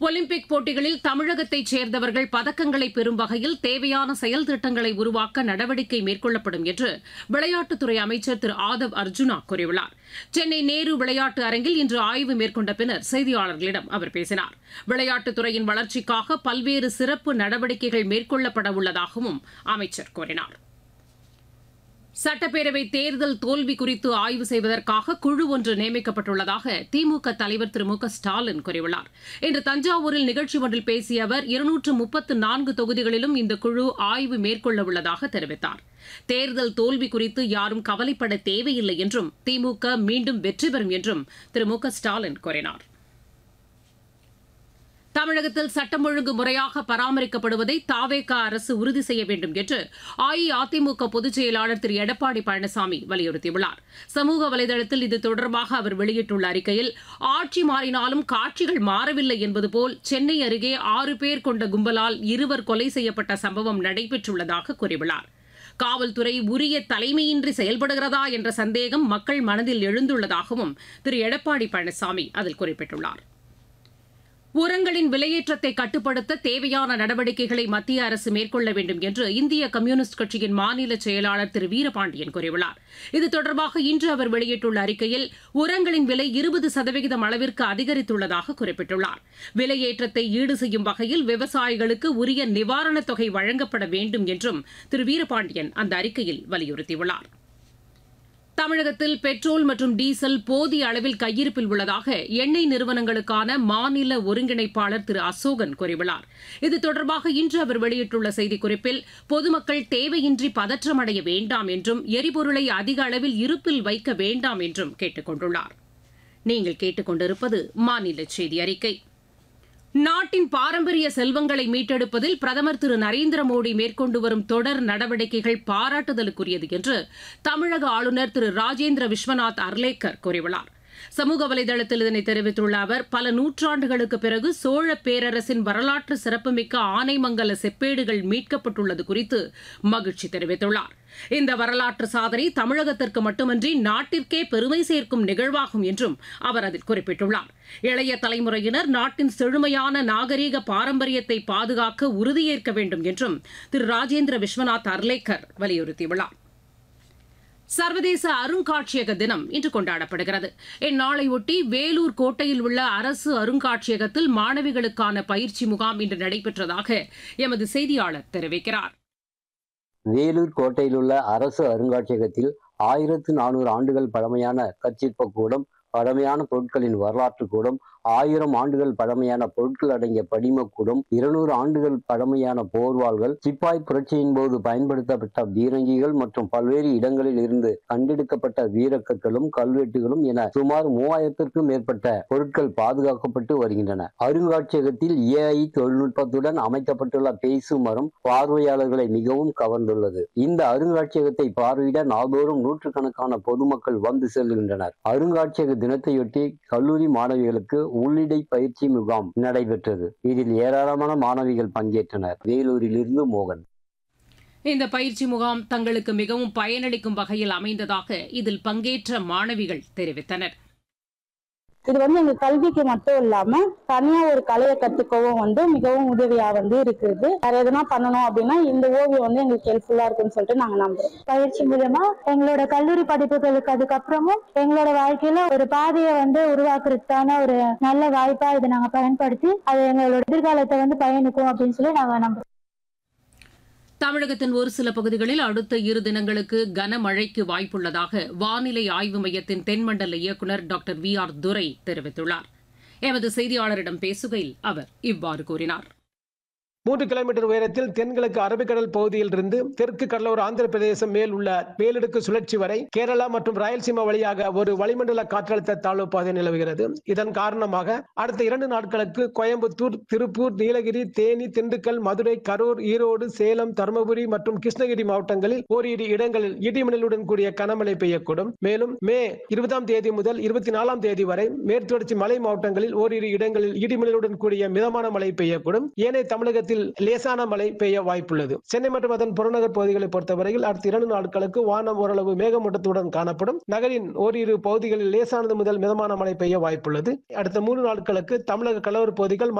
Olympic போட்டிகளில் தமிழகத்தைச் சேர்ந்தவர்கள் பதக்கங்களை பெறும் வகையில் தேவையான செயல் திட்டங்களை உருவாக்க நடவடிக்கை மேற்கொள்ளப்படும் என்று விளையாட்டுத்துறை அமைச்சர் திரு ஆதவ் அர்ஜுனா கூறியுள்ளார் சென்னை நேரு விளையாட்டு அரங்கில் இன்று ஆய்வு மேற்கொண்ட பின்னர் செய்தியாளர்களிடம் அவர் பேசினார் விளையாட்டுத்துறையின் வளர்ச்சிக்காக பல்வேறு சிறப்பு நடவடிக்கைகள் மேற்கொள்ளப்பட உள்ளதாகவும் அமைச்சர் கூறினார் சட்டப்பேரவை தேர்தல் தோல்வி குறித்து ஆய்வு செய்வதற்காக குழு ஒன்று நியமிக்கப்பட்டுள்ளதாக திமுக தலைவர் திரு மு க ஸ்டாலின் கூறியுள்ளார் இன்று தஞ்சாவூரில் நிகழ்ச்சி ஒன்றில் பேசிய அவர் இருநூற்று முப்பத்து நான்கு தொகுதிகளிலும் இந்த குழு ஆய்வு மேற்கொள்ள உள்ளதாக தெரிவித்தார் தேர்தல் தோல்வி குறித்து யாரும் கவலைப்பட தேவையில்லை என்றும் திமுக மீண்டும் வெற்றி பெறும் என்றும் திரு மு க ஸ்டாலின் கூறினார் தமிழகத்தில் சட்டம் ஒழுங்கு முறையாக பராமரிக்கப்படுவதை தாவேகா அரசு உறுதி செய்ய வேண்டும் என்று அஇஅதிமுக பொதுச் செயலாளர் திரு எடப்பாடி பழனிசாமி வலியுறுத்தியுள்ளார் சமூக வலைதளத்தில் இது தொடர்பாக அவர் வெளியிட்டுள்ள அறிக்கையில் ஆட்சி மாறினாலும் காட்சிகள் மாறவில்லை என்பது போல் சென்னை அருகே ஆறு பேர் கொண்ட கும்பலால் இருவர் கொலை செய்யப்பட்ட சம்பவம் நடைபெற்றுள்ளதாக கூறியுள்ளார் காவல்துறை உரிய தலைமையின்றி செயல்படுகிறதா என்ற சந்தேகம் மக்கள் மனதில் எழுந்துள்ளதாகவும் திரு எடப்பாடி பழனிசாமி அதில் குறிப்பிட்டுள்ளார் உரங்களின் விலையேற்றத்தை கட்டுப்படுத்த தேவையான நடவடிக்கைகளை மத்திய அரசு மேற்கொள்ள வேண்டும் என்று இந்திய கம்யூனிஸ்ட் கட்சியின் மாநில செயலாளர் திரு வீரபாண்டியன் கூறியுள்ளார் இது தொடர்பாக இன்று அவர் வெளியிட்டுள்ள அறிக்கையில் உரங்களின் விலை இருபது சதவிகிதம் அளவிற்கு அதிகரித்துள்ளதாக குறிப்பிட்டுள்ளார் விலையேற்றத்தை ஈடு செய்யும் வகையில் விவசாயிகளுக்கு உரிய நிவாரணத் தொகை வழங்கப்பட வேண்டும் என்றும் திரு வீரபாண்டியன் அந்த அறிக்கையில் வலியுறுத்தியுள்ளார் தமிழகத்தில் பெட்ரோல் மற்றும் டீசல் போதிய அளவில் கையிருப்பில் உள்ளதாக எண்ணெய் நிறுவனங்களுக்கான மாநில ஒருங்கிணைப்பாளர் திரு அசோகன் கூறியுள்ளார் இது தொடர்பாக இன்று அவர் வெளியிட்டுள்ள செய்திக்குறிப்பில் பொதுமக்கள் தேவையின்றி பதற்றமடைய வேண்டாம் என்றும் எரிபொருளை அதிக அளவில் இருப்பில் வைக்க வேண்டாம் என்றும் கேட்டுக் கொண்டுள்ளார் நீங்கள் கேட்டுக்கொண்டிருப்பது மாநில செய்தி அறிக்கை நாட்டின் பாரம்பரிய செல்வங்களை மீட்டெடுப்பதில் பிரதமர் திரு நரேந்திர மோடி மேற்கொண்டு வரும் தொடர் நடவடிக்கைகள் பாராட்டுதலுக்குரியது என்று தமிழக ஆளுநர் திரு ராஜேந்திர விஸ்வநாத் அர்லேக்கர் கூறியுள்ளார் சமூக வலைதளத்தில் இதனை தெரிவித்துள்ள அவர் பல நூற்றாண்டுகளுக்கு பிறகு சோழ பேரரசின் வரலாற்று சிறப்புமிக்க ஆனைமங்கல செப்பேடுகள் மீட்கப்பட்டுள்ளது குறித்து மகிழ்ச்சி தெரிவித்துள்ளார் இந்த வரலாற்று சாதனை தமிழகத்திற்கு மட்டுமன்றி நாட்டிற்கே பெருமை சேர்க்கும் நிகழ்வாகும் என்றும் அவர் அதில் குறிப்பிட்டுள்ளார் இளைய தலைமுறையினர் நாட்டின் செழுமையான நாகரீக பாரம்பரியத்தை பாதுகாக்க உறுதியேற்க வேண்டும் என்றும் திரு ராஜேந்திர விஸ்வநாத் அர்லேக்கர் வலியுறுத்தியுள்ளார் சர்வதேச அருங்காட்சியக தினம் இன்று கொண்டாடப்படுகிறது இந்நாளையொட்டி வேலூர் கோட்டையில் உள்ள அரசு அருங்காட்சியகத்தில் மாணவிகளுக்கான பயிற்சி முகாம் இன்று நடைபெற்றதாக எமது செய்தியாளர் தெரிவிக்கிறார் வேலூர் கோட்டையில் உள்ள அரசு அருங்காட்சியகத்தில் ஆயிரத்து நானூறு ஆண்டுகள் பழமையான கற்சிற்ப கூடம் பழமையான பொருட்களின் வரலாற்று கூடம் ஆயிரம் ஆண்டுகள் பழமையான பொருட்கள் அடங்கிய படிமக்கூடம் இருநூறு ஆண்டுகள் பழமையான போர்வாள்கள் சிப்பாய் புரட்சியின் போது பயன்படுத்தப்பட்ட பீரங்கிகள் மற்றும் பல்வேறு இடங்களில் இருந்து கண்டெடுக்கப்பட்ட வீரக்கற்களும் கல்வெட்டுகளும் என சுமார் மூவாயிரத்திற்கும் மேற்பட்ட பொருட்கள் பாதுகாக்கப்பட்டு வருகின்றன அருங்காட்சியகத்தில் ஏஐ தொழில்நுட்பத்துடன் அமைக்கப்பட்டுள்ள பேசு மரம் பார்வையாளர்களை மிகவும் கவர்ந்துள்ளது இந்த அருங்காட்சியகத்தை பார்வையிட நாள்தோறும் நூற்றுக்கணக்கான பொதுமக்கள் வந்து செல்கின்றனர் அருங்காட்சியக தினத்தையொட்டி கல்லூரி மாணவிகளுக்கு உள்ளிடை பயிற்சி முகாம் நடைபெற்றது இதில் ஏராளமான மாணவிகள் பங்கேற்றனர் வேலூரிலிருந்து மோகன் இந்த பயிற்சி முகாம் தங்களுக்கு மிகவும் பயனளிக்கும் வகையில் அமைந்ததாக இதில் பங்கேற்ற மாணவிகள் தெரிவித்தனர் இது வந்து எங்க கல்விக்கு மட்டும் இல்லாம தனியா ஒரு கலையை கத்துக்கவும் வந்து மிகவும் உதவியா வந்து இருக்குது வேற எதுனா பண்ணணும் அப்படின்னா இந்த ஓவியம் வந்து எங்களுக்கு ஹெல்ப்ஃபுல்லா இருக்குன்னு சொல்லிட்டு நாங்க நம்புறோம் பயிற்சி மூலமா எங்களோட கல்லூரி படிப்புகளுக்கு அதுக்கப்புறமும் எங்களோட வாழ்க்கையில ஒரு பாதையை வந்து உருவாக்குறதுக்கான ஒரு நல்ல வாய்ப்பா இதை நாங்க பயன்படுத்தி அது எங்களோட எதிர்காலத்தை வந்து பயணிக்கும் அப்படின்னு சொல்லி நாங்க நம்புறோம் தமிழகத்தின் ஒரு சில பகுதிகளில் அடுத்த இரு தினங்களுக்கு கனமழைக்கு வாய்ப்புள்ளதாக வானிலை ஆய்வு மையத்தின் தென்மண்டல இயக்குநர் டாக்டர் வி ஆர் துரை தெரிவித்துள்ளார் எமது செய்தியாளரிடம் பேசுகையில் அவர் இவ்வாறு கூறினார் மூன்று கிலோமீட்டர் உயரத்தில் தென்கிழக்கு அரபிக்கடல் பகுதியில் இருந்து தெற்கு கடலோர ஆந்திர பிரதேசம் மேல் உள்ள மேலடுக்கு சுழற்சி வரை கேரளா மற்றும் ராயல்சீமா வழியாக ஒரு வளிமண்டல காற்றழுத்த தாழ்வு பாதை நிலவுகிறது இதன் காரணமாக அடுத்த இரண்டு நாட்களுக்கு கோயம்புத்தூர் திருப்பூர் நீலகிரி தேனி திண்டுக்கல் மதுரை கரூர் ஈரோடு சேலம் தருமபுரி மற்றும் கிருஷ்ணகிரி மாவட்டங்களில் ஓரிரு இடங்களில் இடிமின்னலுடன் கூடிய கனமழை பெய்யக்கூடும் மேலும் மே இருபதாம் தேதி முதல் இருபத்தி நாலாம் தேதி வரை மேற்குத்தொடர்ச்சி மலை மாவட்டங்களில் ஓரிரு இடங்களில் இடிமின்னலுடன் கூடிய மிதமான மழை பெய்யக்கூடும் ஏனைய தமிழகத்தில் தமிழகத்தில் லேசான மழை பெய்ய வாய்ப்புள்ளது சென்னை மற்றும் அதன் புறநகர் பகுதிகளை பொறுத்தவரையில் அடுத்த இரண்டு நாட்களுக்கு வானம் ஓரளவு மேகமூட்டத்துடன் காணப்படும் நகரின் ஓரிரு பகுதிகளில் லேசானது முதல் மிதமான மழை பெய்ய வாய்ப்புள்ளது அடுத்த மூன்று நாட்களுக்கு தமிழக கடலோர பகுதிகள்